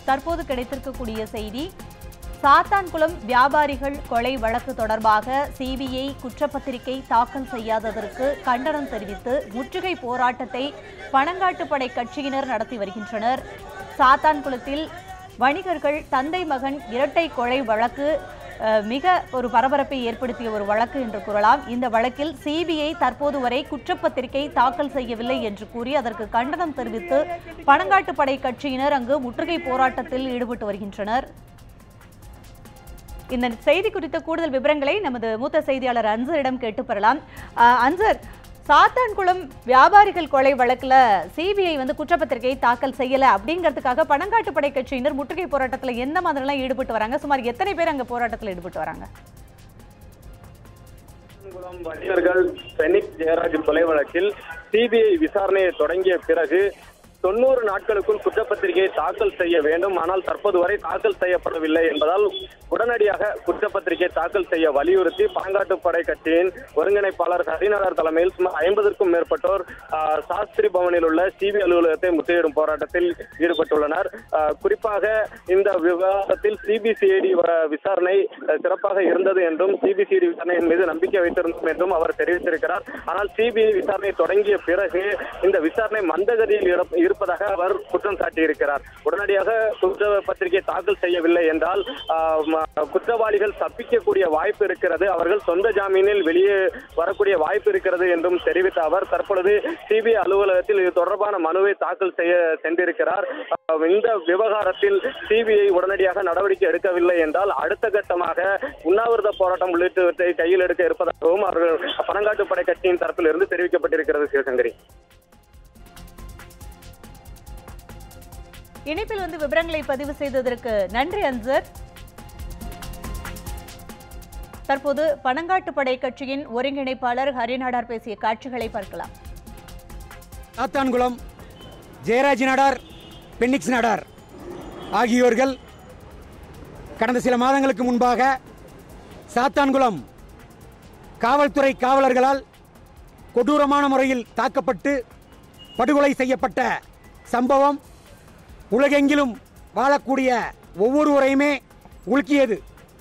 தற்போது கிடைத்திருக்கக்கூடிய செய்தி சாத்தான்குளம் வியாபாரிகள் கொலை வழக்கு தொடர்பாக சிபிஐ குற்றப்பத்திரிகை தாக்கல் செய்யாததற்கு கண்டனம் தெரிவித்து முற்றுகை போராட்டத்தை பனங்காட்டுப்படை கட்சியினர் நடத்தி வருகின்றனர் சாத்தான்குளத்தில் வணிகர்கள் தந்தை மகன் இரட்டை கொலை வழக்கு அஹ், மிக ஒரு பரபரப்பை ஏற்படுத்திய ஒரு வழக்கு என்று கூறலாம் இந்த வழக்கில் சிபிஐ தற்போது வரை குற்றப்பத்திரிகை தாக்கல் செய்யவில்லை என்று கூறி அதற்கு கண்டனம் தெரிவித்து பனங்காட்டுப்படை கட்சியினர் அங்கு முற்றுகை போராட்டத்தில் ஈடுபட்டு வருகின்றனர் இந்த செய்தி குறித்த கூடுதல் விவரங்களை நமது மூத்த செய்தியாளர் அன்சரிடம் கேட்டு பெறலாம் அஹ், அன்சர் சாத்தான்குளம் வியாபாரிகள் கொலை வழக்குல சிபிஐ வந்து குற்றப்பத்திரிகை தாக்கல் செய்யல அப்படிங்கிறதுக்காக பணங்காட்டுப்படை கட்சியினர் முற்றுகை போராட்டத்துல எந்த மாதிரிலாம் ஈடுபட்டு வராங்க சுமார் எத்தனை பேர் அங்க போராட்டத்துல ஈடுபட்டு வராங்க குளம் வணிகர்கள் பெனிக் ஜெயராஜ் கொலை வழக்கில் சிபிஐ விசாரணையை தொடங்கிய பிறகு தொண்ணூறு நாட்களுக்குள் குற்றப்பத்திரிகையை தாக்கல் செய்ய வேண்டும் ஆனால் தற்போது வரை தாக்கல் செய்யப்படவில்லை என்பதால் உடனடியாக குற்றப்பத்திரிகை தாக்கல் செய்ய வலியுறுத்தி பாங்காட்டுப்படை கட்சியின் ஒருங்கிணைப்பாளர் ஹரிநகர் தலைமையில் சுமார் ஐம்பதற்கும் மேற்பட்டோர் ஆஹ், சாஸ்திரி பவனில் உள்ள சிபிஐ அலுவலகத்தை முற்றுகையிடும் போராட்டத்தில் ஈடுபட்டுள்ளனர் ஆஹ், குறிப்பாக இந்த விவகாரத்தில் சிபிசிஐடி விசாரணை அஹ், சிறப்பாக இருந்தது என்றும் சிபிசிஐடி விசாரணையின் மீது நம்பிக்கை வைத்திருந்தோம் என்றும் அவர் தெரிவித்திருக்கிறார் ஆனால் சிபிஐ விசாரணை தொடங்கிய பிறகு இந்த விசாரணை மந்தகதியில் இரு- இருப்பதாக அவர் குற்றம் சாட்டியிருக்கிறார் உடனடியாக குற்றப்பத்திரிகை தாக்கல் செய்யவில்லை என்றால் ஆஹ், ம- குற்றவாளிகள் தப்பிக்கக்கூடிய வாய்ப்பு இருக்கிறது அவர்கள் சொந்த ஜாமீனில் வெளியே வரக்கூடிய வாய்ப்பு இருக்கிறது என்றும் தெரிவித்த அவர் தற்பொழுது சிபிஐ அலுவலகத்தில் இது தொடர்பான மனுவை தாக்கல் செய்ய சென்றிருக்கிறார் ஆஹ், இந்த விவகாரத்தில் சிபிஐ உடனடியாக நடவடிக்கை எடுக்கவில்லை என்றால் அடுத்த கட்டமாக உண்ணாவிரத போராட்டம் உள்ளிட்டவற்றை கையில் எடுக்க இருப்பதாகவும் அவர்கள் பனங்காட்டுப்படை கட்சியின் தரப்பில் இருந்து தெரிவிக்கப்பட்டிருக்கிறது சிவசங்கரி இணைப்பில் வந்து விவரங்களை பதிவு செய்ததற்கு நன்றி அன்சர் தற்போது பனங்காட்டுப்படை கட்சியின் ஒருங்கிணைப்பாளர் ஹரிநாடார் பேசிய காட்சிகளை பார்க்கலாம் சாத்தான்குளம் ஜெயராஜ் நாடார் பென்னிக்ஸ் நாடார் ஆகியோர்கள் கடந்த சில மாதங்களுக்கு முன்பாக சாத்தான்குளம் காவல்துறை காவலர்களால் கொடூரமான முறையில் தாக்கப்பட்டு படுகொலை செய்யப்பட்ட சம்பவம் உலகெங்கிலும் வாழக்கூடிய ஒவ்வொருவரையுமே உலுக்கியது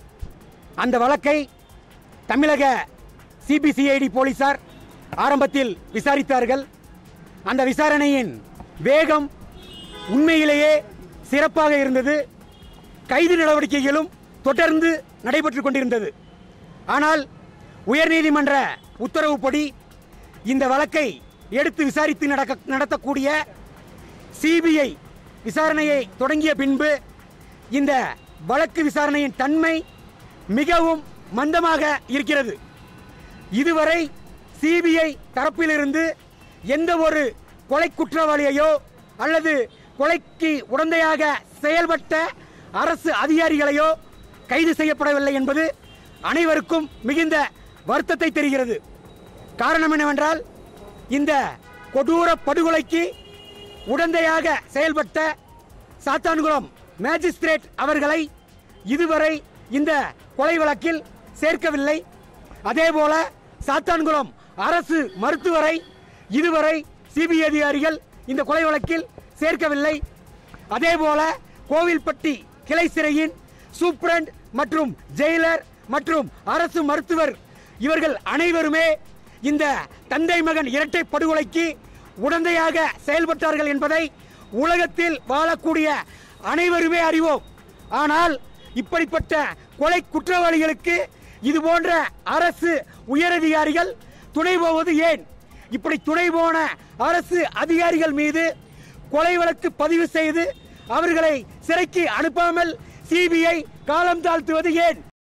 அந்த வழக்கை தமிழக சிபிசிஐடி போலீசார் ஆரம்பத்தில் விசாரித்தார்கள் அந்த விசாரணையின் வேகம் உண்மையிலேயே சிறப்பாக இருந்தது கைது நடவடிக்கைகளும் தொடர்ந்து நடைபெற்றுக் கொண்டிருந்தது ஆனால் உயர்நீதிமன்ற உத்தரவுப்படி இந்த வழக்கை எடுத்து விசாரித்து நடக்க நடத்தக்கூடிய சிபிஐ விசாரணையை தொடங்கிய பின்பு இந்த வழக்கு விசாரணையின் தன்மை மிகவும் மந்தமாக இருக்கிறது இதுவரை சிபிஐ தரப்பிலிருந்து எந்த ஒரு கொலை குற்றவாளியையோ அல்லது கொலைக்கு உடந்தையாக செயல்பட்ட அரசு அதிகாரிகளையோ கைது செய்யப்படவில்லை என்பது அனைவருக்கும் மிகுந்த வருத்தத்தை தெரிகிறது காரணம் என்னவென்றால் இந்த கொடூர படுகொலைக்கு உடந்தையாக செயல்பட்ட சாத்தான்குளம் மேஜிஸ்திரேட் அவர்களை இதுவரை இந்த கொலை வழக்கில் சேர்க்கவில்லை அதேபோல சாத்தான்குளம் அரசு மருத்துவரை இதுவரை சிபிஐ அதிகாரிகள் இந்த கொலை வழக்கில் சேர்க்கவில்லை அதேபோல கோவில்பட்டி கிளை சிறையின் சூப்பரண்ட் மற்றும் ஜெயிலர் மற்றும் அரசு மருத்துவர் இவர்கள் அனைவருமே இந்த தந்தை மகன் இரட்டை படுகொலைக்கு உடந்தையாக செயல்பட்டார்கள் என்பதை உலகத்தில் வாழக்கூடிய அனைவருமே அறிவோம் ஆனால் இப்படிப்பட்ட கொலை குற்றவாளிகளுக்கு இது போன்ற அரசு உயரதிகாரிகள் துணை போவது ஏன் இப்படி துணை போன அரசு அதிகாரிகள் மீது கொலை வழக்கு பதிவு செய்து அவர்களை சிறைக்கு அனுப்பாமல் சிபிஐ காலம் தாழ்த்துவது ஏன்